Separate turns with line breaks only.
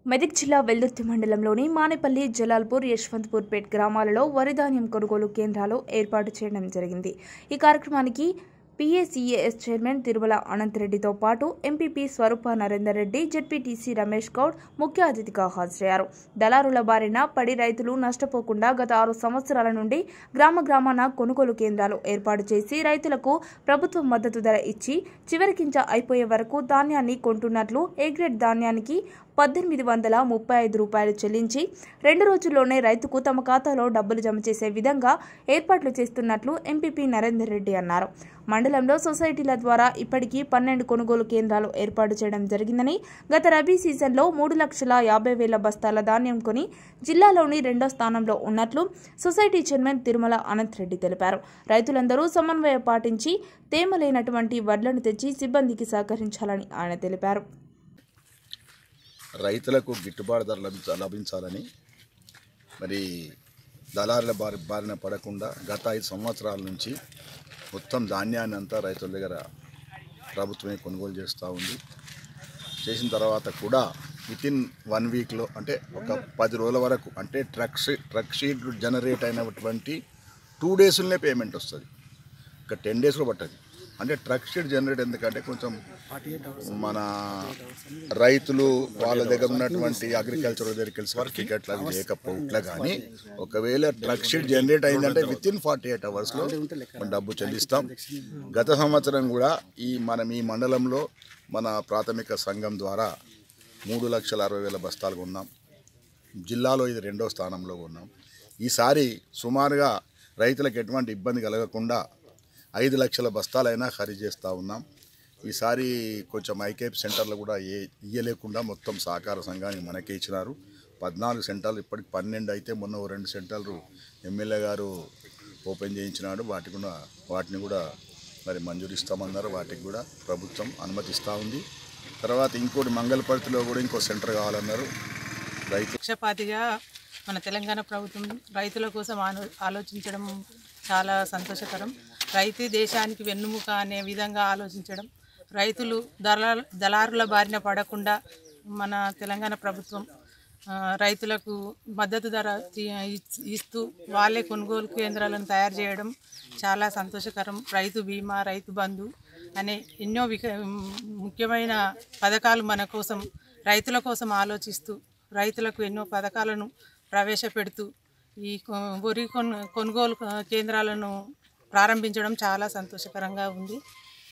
మెదక్ జిల్లా వెల్దుర్తి మండలంలోని మానేపల్లి జలాల్పూర్ యశ్వంత్పూర్ పేట్ గ్రామాలలో వరి ధాన్యం కొనుగోలు కేంద్రాలు ఏర్పాటు చేయడం జరిగింది ఈ కార్యక్రమానికి పీఏసీఏఎస్ చైర్మన్ తిరుమల అనంతరెడ్డితో పాటు ఎంపీపీ స్వరూప నరేందర్ రెడ్డి జెడ్పీటీసీ రమేష్ గౌడ్ ముఖ్య అతిథిగా హాజరయ్యారు దళారుల బారిన పడి రైతులు నష్టపోకుండా గత ఆరు సంవత్సరాల నుండి గ్రామ గ్రామాన కొనుగోలు కేంద్రాలు ఏర్పాటు చేసి రైతులకు ప్రభుత్వం మద్దతు ధర ఇచ్చి చివరి కించ అయిపోయే వరకు ధాన్యాన్ని కొంటున్నట్లు ఏ గ్రేడ్ ధాన్యానికి పద్దెనిమిది వందల ముప్పై ఐదు రూపాయలు చెల్లించి రెండు రోజుల్లోనే రైతుకు తమ ఖాతాలో డబ్బులు జమ చేసే విధంగా ఏర్పాట్లు చేస్తున్నట్లు ఎంపీపీ నరేందర్ రెడ్డి అన్నారు మండలంలో సొసైటీల ద్వారా ఇప్పటికీ పన్నెండు కొనుగోలు కేంద్రాలు ఏర్పాటు చేయడం జరిగిందని గత రబీ సీజన్లో మూడు లక్షల యాభై వేల బస్తాల ధాన్యం కొని జిల్లాలోని రెండో స్థానంలో ఉన్నట్లు సొసైటీ చైర్మన్ తిరుమల అనంత్ రెడ్డి తెలిపారు రైతులందరూ సమన్వయం పాటించి తేమ లేనటువంటి వడ్లను తెచ్చి సిబ్బందికి సహకరించాలని ఆయన తెలిపారు
రైతులకు గిట్టుబాటు ధర లభించ లభించాలని మరి దళారుల బారి బారిన పడకుండా గత ఐదు సంవత్సరాల నుంచి మొత్తం ధాన్యాన్ని అంతా రైతుల దగ్గర ప్రభుత్వమే కొనుగోలు చేస్తూ ఉంది చేసిన తర్వాత కూడా విత్ ఇన్ వన్ వీక్లో అంటే ఒక పది రోజుల వరకు అంటే truck she truck sheet generate అయినటువంటి టూ డేస్లోనే పేమెంట్ వస్తుంది ఒక టెన్ డేస్లో పట్టదు అంటే ట్రక్ షీట్ జనరేట్ ఎందుకంటే కొంచెం మన రైతులు వాళ్ళ దగ్గర ఉన్నటువంటి అగ్రికల్చర్ దగ్గరికి సర్టిఫికెట్లు అవి లేకపోవట్లే కానీ ఒకవేళ ట్రక్ షీట్ జనరేట్ అయిందంటే విత్ ఇన్ ఫార్టీ ఎయిట్ అవర్స్లో మనం డబ్బు చెల్లిస్తాం గత సంవత్సరం కూడా ఈ మనం ఈ మండలంలో మన ప్రాథమిక సంఘం ద్వారా మూడు లక్షల అరవై వేల బస్తాలు కొన్నాం జిల్లాలో ఇది రెండో స్థానంలో ఉన్నాం ఈసారి సుమారుగా రైతులకు ఎటువంటి ఇబ్బంది కలగకుండా ఐదు లక్షల బస్తాలైనా ఖరీదు చేస్తూ ఉన్నాం ఈసారి కొంచెం ఐకేప్ సెంటర్లు కూడా ఏ ఇయ్యలేకుండా మొత్తం సహకార సంఘానికి మనకే ఇచ్చినారు పద్నాలుగు సెంటర్లు ఇప్పటికి పన్నెండు అయితే మొన్న ఓ రెండు సెంటర్లు ఎమ్మెల్యే గారు ఓపెన్ చేయించినాడు వాటి కూడా వాటిని కూడా మరి మంజూరు ఇస్తామన్నారు వాటికి కూడా ప్రభుత్వం అనుమతిస్తూ ఉంది తర్వాత ఇంకోటి మంగళపర్తిలో కూడా ఇంకో సెంటర్ కావాలన్నారు రైతు
పక్షపాతిగా మన తెలంగాణ ప్రభుత్వం రైతుల కోసం ఆలో- ఆలోచించడం చాలా సంతోషకరం రైతు దేశానికి వెన్నుముక అనే విధంగా ఆలోచించడం రైతులు దళారు దళారుల బారిన పడకుండా మన తెలంగాణ ప్రభుత్వం ఆ, రైతులకు మద్దతు ధర తీ- ఇచ్- ఇస్తూ వాళ్ళే కొనుగోలు కేంద్రాలను తయారు చేయడం చాలా సంతోషకరం రైతు బీమా రైతు బంధు అనే ఎన్నో విక ముఖ్యమైన పథకాలు మన కోసం రైతుల కోసం ఆలోచిస్తూ రైతులకు ఎన్నో పథకాలను ప్రవేశపెడుతూ ఈ కొ- వరి కొను కొనుగోలు కేంద్రాలను ప్రారంభించడం చాలా సంతోషకరంగా ఉంది